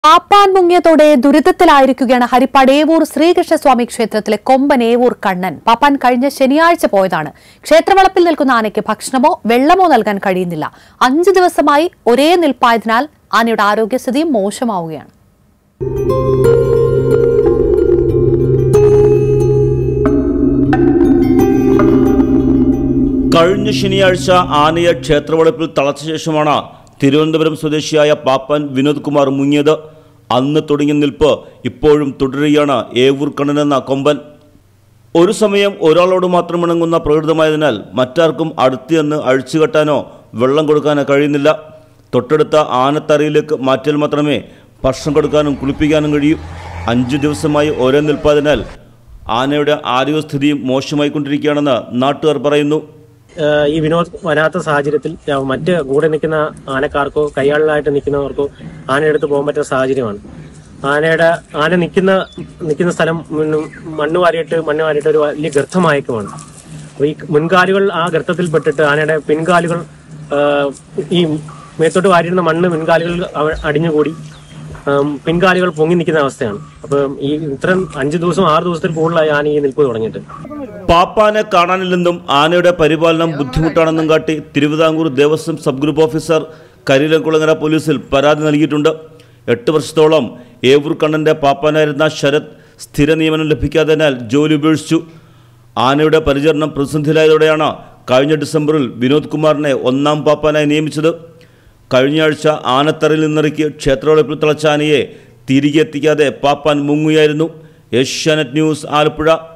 പാപ്പാൻ മുങ്ങിയതോടെ ദുരിതത്തിലായിരിക്കുകയാണ് ഹരിപ്പാട് ഏവൂർ ശ്രീകൃഷ്ണസ്വാമി ക്ഷേത്രത്തിലെ കൊമ്പൻ ഏവൂർ കണ്ണൻ പാപ്പാൻ കഴിഞ്ഞ ശനിയാഴ്ച പോയതാണ് ക്ഷേത്രവളപ്പിൽ നിൽക്കുന്ന ആനയ്ക്ക് ഭക്ഷണമോ വെള്ളമോ നൽകാൻ കഴിയുന്നില്ല അഞ്ചു ദിവസമായി ഒരേ നിൽപ്പായതിനാൽ ആനയുടെ ആരോഗ്യസ്ഥിതിയും മോശമാവുകയാണ് കഴിഞ്ഞ ശനിയാഴ്ച ആനയെ ക്ഷേത്രവളപ്പിൽ തളച്ച ശേഷമാണ് തിരുവനന്തപുരം സ്വദേശിയായ പാപ്പാൻ വിനോദ് കുമാർ മുങ്ങിയത് അന്ന് തുടങ്ങിയ നിൽപ്പ് ഇപ്പോഴും തുടരുകയാണ് ഏവൂർ കണ്ണനെന്ന കൊമ്പൻ ഒരു സമയം ഒരാളോട് മാത്രം ഇണങ്ങുന്ന പ്രകൃതമായതിനാൽ മറ്റാർക്കും അടുത്തുചെന്ന് അഴിച്ചുകെട്ടാനോ വെള്ളം കൊടുക്കാനോ കഴിയുന്നില്ല തൊട്ടടുത്ത ആനത്തറയിലേക്ക് മാറ്റിയാൽ മാത്രമേ ഭക്ഷണം കൊടുക്കാനും കുളിപ്പിക്കാനും കഴിയൂ അഞ്ചു ദിവസമായി ഒരേ നിൽപ്പായതിനാൽ ആനയുടെ ആരോഗ്യസ്ഥിതിയും മോശമായിക്കൊണ്ടിരിക്കുകയാണെന്ന് നാട്ടുകാർ പറയുന്നു ഏഹ് ഈ വിനോദ് വരാത്ത സാഹചര്യത്തിൽ ഏഹ് മറ്റ് കൂടെ നിൽക്കുന്ന ആനക്കാർക്കോ കയ്യാളിലായിട്ട് നിൽക്കുന്നവർക്കോ ആനയെടുത്ത് പോകാൻ പറ്റുന്ന സാഹചര്യമാണ് ആനയുടെ ആന നിൽക്കുന്ന നിൽക്കുന്ന സ്ഥലം മുൻ- മണ്ണ് വാരിയിട്ട് മണ്ണ് വാരിയിട്ട് ഒരു വലിയ ഗർത്തമായേക്കുമാണ് അപ്പൊ ഈ മുൻകാലുകൾ ആ ഗർത്തത്തിൽ പെട്ടിട്ട് ആനയുടെ പിൻകാലുകൾ ഏഹ് ഈ മേത്തോട്ട് വാരിയിരുന്ന മണ്ണ് മുൻകാലുകൾ അവ- അടിഞ്ഞുകൂടി ഏഹ് പിൻകാലുകൾ പൊങ്ങി നിൽക്കുന്ന അവസ്ഥയാണ് അപ്പൊ ഈ ഇത്രയും അഞ്ചു ദിവസം ആറ് ദിവസത്തിൽ കൂടുതലായി ആന ഈ നിൽപ്പ് തുടങ്ങിയിട്ട് പാപ്പാനെ കാണാനില്ലെന്നും ആനയുടെ പരിപാലനം ബുദ്ധിമുട്ടാണെന്നും കാട്ടി Thiruvithamkoor Devaswom sub group officer Kariyilakulangara പോലീസിൽ പരാതി നൽകിയിട്ടുണ്ട് എട്ട് വർഷത്തോളം ഏവൂർ കണ്ണന്റെ പാപ്പാനായിരുന്ന ശരത് സ്ഥിര നിയമനം ലഭിക്കാത്തതിനാൽ ജോലി ഉപേക്ഷിച്ചു ആനയുടെ പരിചരണം പ്രതിസന്ധിയിലായതോടെയാണ് കഴിഞ്ഞ ഡിസംബറിൽ വിനോദ് കുമാറിനെ ഒന്നാം പാപ്പാനായി നിയമിച്ചത് കഴിഞ്ഞയാഴ്ച ആനത്തറയിൽ നിന്നിറക്കി ക്ഷേത്രവളപ്പിൽ തിളച്ച ആനയെ തിരികെ എത്തിക്കാതെ പാപ്പാൻ മുങ്ങുകയായിരുന്നു ഏഷ്യാനെറ്റ് ന്യൂസ് ആലപ്പുഴ